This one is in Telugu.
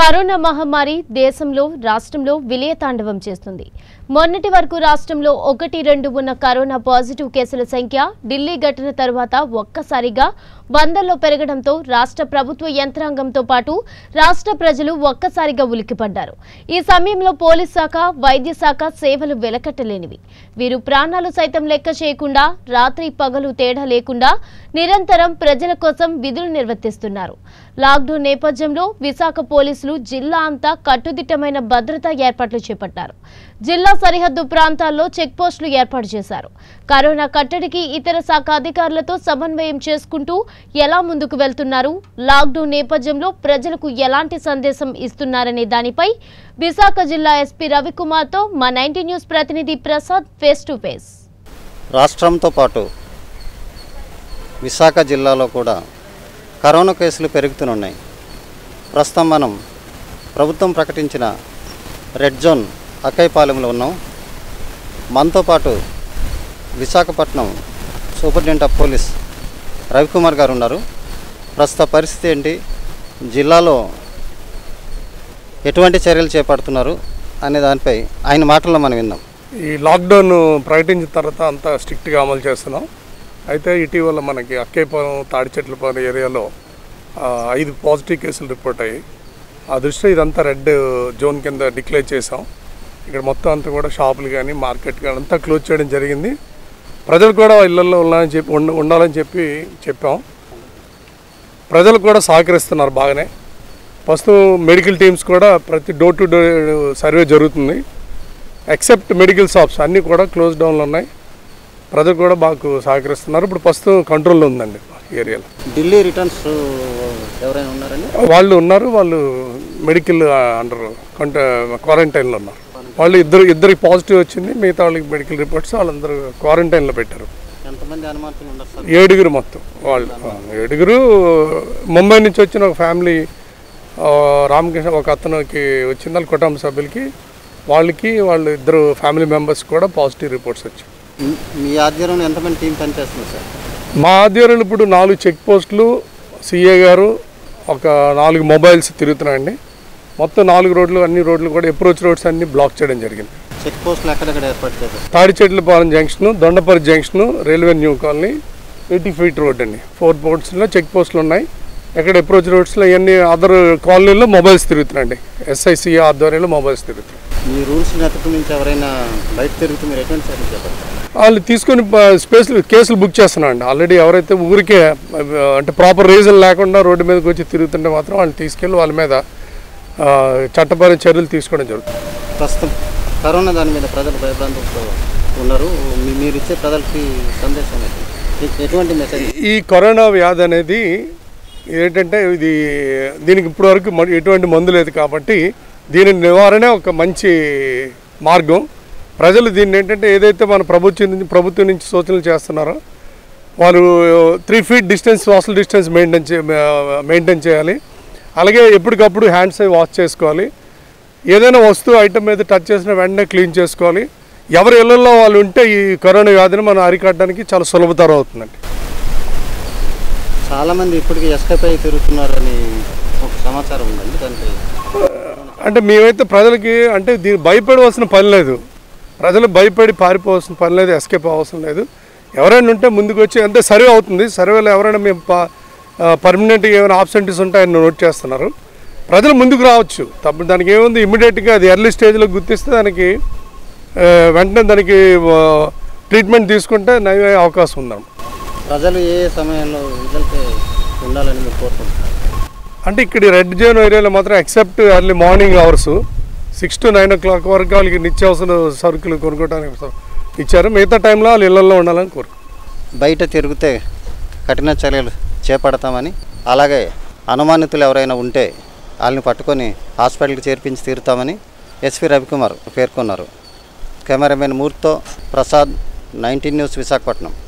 కరోనా మహమ్మారి దేశంలో రాష్ట్రంలో విలయతాండవం చేస్తుంది మొన్నటి వరకు రాష్ట్రంలో ఒకటి రెండు ఉన్న కరోనా పాజిటివ్ కేసుల సంఖ్య ఢిల్లీ ఘటన తర్వాత ఒక్కసారిగా వందల్లో పెరగడంతో రాష్ట్ర ప్రభుత్వ యంత్రాంగంతో పాటు రాష్ట్ర ప్రజలు ఒక్కసారిగా ఉలిక్కిపడ్డారు ఈ సమయంలో పోలీస్ శాఖ వైద్య శాఖ సేవలు వెలకట్టలేనివి వీరు ప్రాణాలు సైతం లెక్క చేయకుండా రాత్రి పగలు తేడా లేకుండా నిరంతరం ప్రజల కోసం విధులు నిర్వర్తిస్తున్నారు లాక్డౌన్ నేపథ్యంలో విశాఖ పోలీసులు జిల్లా అంతా కట్టుదిట్టమైన భద్రతా ఏర్పాట్లు చేపట్టారు జిల్లా సరిహద్దు ప్రాంతాల్లో చెక్ పోస్టులు ఏర్పాటు చేశారు కరోనా కట్టడికి ఇతర శాఖ అధికారులతో సమన్వయం చేసుకుంటూ ఎలా ముందుకు వెళ్తున్నారు లాక్డౌన్ నేపథ్యంలో ప్రజలకు ఎలాంటి సందేశం ఇస్తున్నారనే దానిపై విశాఖ జిల్లా ఎస్పీ రవికుమార్తో మా నైన్టీ న్యూస్ ప్రతినిధి ప్రసాద్ ఫేస్ టు ఫేస్ రాష్ట్రంతో పాటు విశాఖ జిల్లాలో కూడా కరోనా కేసులు పెరుగుతున్నాయి ప్రస్తుతం మనం ప్రభుత్వం ప్రకటించిన రెడ్ జోన్ అక్కైపాలెంలో ఉన్నాం మనతో పాటు Visakhapatnam superintendent of police Ravikumar గారు ఉన్నారు ప్రస్తుత పరిస్థితి ఏంటి జిల్లాలో ఎటువంటి చర్యలు చేపడుతున్నారు అనే దానిపై ఆయన మాటల్లో మనం విందాం ఈ లాక్డౌన్ ప్రకటించిన తర్వాత అంతా స్ట్రిక్ట్గా అమలు చేస్తున్నాం అయితే ఇటీవల మనకి అక్కేపురం తాడిచెట్లపాలెం ఏరియాలో ఆ, ఐదు పాజిటివ్ కేసులు రిపోర్ట్ అయ్యాయి ఆ దృష్ట్యా ఇదంతా రెడ్ జోన్ కింద డిక్లేర్ చేసాం ఇక్కడ మొత్తం అంతా కూడా షాపులు కానీ మార్కెట్ కానీ అంతా క్లోజ్ చేయడం జరిగింది ప్రజలు కూడా ఇళ్లలో ఉండాలని చెప్పి ఉండ- ఉండాలని చెప్పి చెప్పాం ప్రజలు కూడా సహకరిస్తున్నారు బాగానే ప్రస్తుతం మెడికల్ టీమ్స్ కూడా ప్రతి డోర్ టు డోర్ సర్వే జరుగుతుంది ఎక్సెప్ట్ మెడికల్ షాప్స్ అన్నీ కూడా క్లోజ్ డౌన్లో ఉన్నాయి ప్రజలు కూడా మాకు సహకరిస్తున్నారు ఇప్పుడు ప్రస్తుతం కంట్రోల్లో ఉందండి ఏరియాలో ఢిల్లీ రిటర్న్స్ ఎవరైనా ఉన్నారండి వాళ్ళు ఉన్నారు వాళ్ళు మెడికల్ అండర్ కొంట క్వారంటైన్లో ఉన్నారు వాళ్ళు ఇద్దరు ఇద్దరికి పాజిటివ్ వచ్చింది మిగతా వాళ్ళకి మెడికల్ రిపోర్ట్స్ వాళ్ళందరూ క్వారంటైన్లో పెట్టారు ఎంతమంది అనుమానితులు ఉండరు సార్ ఏడుగురు మొత్తం వాళ్ళు ఆ, ఏడుగురు ముంబై నుంచి వచ్చిన ఒక ఫ్యామిలీ ఆ, రామకృష్ణ ఒక అతనికి వచ్చింది వాళ్ళ కుటుంబ సభ్యులకి వాళ్ళకి వాళ్ళు ఇద్దరు ఫ్యామిలీ మెంబర్స్ కూడా పాజిటివ్ రిపోర్ట్స్ వచ్చాయి మీ- మీ ఆధ్వర్యంలో ఎంతమంది టీం పనిచేస్తుంది సార్ మా ఆధ్వర్యంలో ఇప్పుడు నాలుగు చెక్ పోస్టులు సిఏ గారు ఒక నాలుగు మొబైల్స్ తిరుగుతున్నాయండి మొత్తం నాలుగు రోడ్లు అన్ని రోడ్లు కూడా అప్రోచ్ రోడ్స్ అన్ని బ్లాక్ చేయడం జరిగింది చెక్ పోస్టులు ఎక్కడెక్కడ ఏర్పాటు చేశారు Tadichetlapalem junction Dondapari junction railway new colony eighty feet road అండి ఫోర్ పోర్ట్స్లో చెక్ పోస్టులు ఉన్నాయి ఎక్కడ అప్రోచ్ రోడ్స్లో ఇవన్నీ అదర్ కాలనీలో మొబైల్స్ తిరుగుతున్నాయండి ఎస్ఐసి ఆధ్వర్యంలో మొబైల్స్ తిరుగుతున్నాయి మీ రూల్స్ని అతిక్రమించి ఎవరైనా బయట తిరుగుతూ మీరు ఎటువంటి చర్యలు చేపడతారు వాళ్ళు తీసుకొని స్పేస్ కేసులు బుక్ చేస్తున్నారండి ఆల్రెడీ ఎవరైతే ఊరికే ఆ, అంటే ప్రాపర్ రీజన్ లేకుండా రోడ్డు మీదకి వచ్చి తిరుగుతుంటే మాత్రం వాళ్ళు తీసుకెళ్ళి వాళ్ళ మీద ఆ, చట్టపరమైన చర్యలు తీసుకోవడం జరుగుతుంది ప్రస్తుతం కరోనా దాని మీద ప్రజలు భయభ్రాంతులతో ఉన్నారు మీ- మీరు ఇచ్చే ప్రజలకి సందేశం ఏంటి? ఎ- ఎటువంటి మెసేజ్ ఈ కరోనా వ్యాధి అనేది ఏంటంటే ఇది దీనికి ఇప్పటివరకు మ- ఎటువంటి మందు లేదు కాబట్టి దీని నివారణ ఒక మంచి మార్గం ప్రజలు దీన్ని ఏంటంటే ఏదైతే మన ప్రభుత్వం నుంచి ప్రభుత్వం నుంచి సూచనలు చేస్తున్నారో వాళ్ళు three feet distance social distance maintain చే మెయింటైన్ చేయాలి అలాగే ఎప్పటికప్పుడు హ్యాండ్స్ అవి వాష్ చేసుకోవాలి ఏదైనా వస్తువు ఐటమ్ మీద టచ్ చేసిన వెంటనే క్లీన్ చేసుకోవాలి ఎవరి ఇళ్లలో వాళ్ళు ఉంటే ఈ కరోనా వ్యాధిని మనం అరికట్టడానికి చాలా సులభతరం అవుతుందండి చాలామంది ఇప్పటికీ ఎస్కేప్ అయి తిరుగుతున్నారని ఒక సమాచారం ఉందండి దానికి అంటే మేమైతే ప్రజలకి అంటే దీన్ని భయపడవలసిన పని లేదు ప్రజలు భయపడి పారిపోవాల్సిన పని లేదు ఎస్కేప్ అవ్వాల్సిన లేదు ఎవరైనా ఉంటే ముందుకు వచ్చి అంటే సర్వే అవుతుంది సర్వేలో ఎవరైనా మేము పర్మనెంట్గా ఏమైనా ఆబ్సెంటీస్ ఉంటాయని నోట్ చేస్తున్నారు ప్రజలు ముందుకు రావచ్చు తప్ప దానికి ఏముంది ఇమీడియట్గా అది ఎర్లీ స్టేజ్లో గుర్తిస్తే దానికి ఆ, వెంటనే దానికి ట్రీట్మెంట్ తీసుకుంటే నయ్యే అవకాశం ఉందన్నమాట ప్రజలు ఏ ఏ సమయంలో విడుదలకి ఉండాలని మీరు కోరుకుంటున్నారు అంటే ఇక్కడ రెడ్ జోన్ ఏరియాలో మాత్రం except early morning hours six to nine o'clock వరకు వాళ్ళకి నిత్యావసర సరుకులు కొనుక్కోవడానికి స- ఇచ్చారు మిగతా టైంలో వాళ్ళు ఇళ్లలో ఉండాలని కోరు బయట తిరిగితే కఠిన చర్యలు చేపడతామని అలాగే అనుమానితులు ఎవరైనా ఉంటే వాళ్ళని పట్టుకొని హాస్పిటల్కి చేర్పించి తీరుతామని ఎస్పీ రవికుమార్ పేర్కొన్నారు కెమెరామెన్ మూర్తితో ప్రసాద్ నైన్టీన్ న్యూస్ విశాఖపట్నం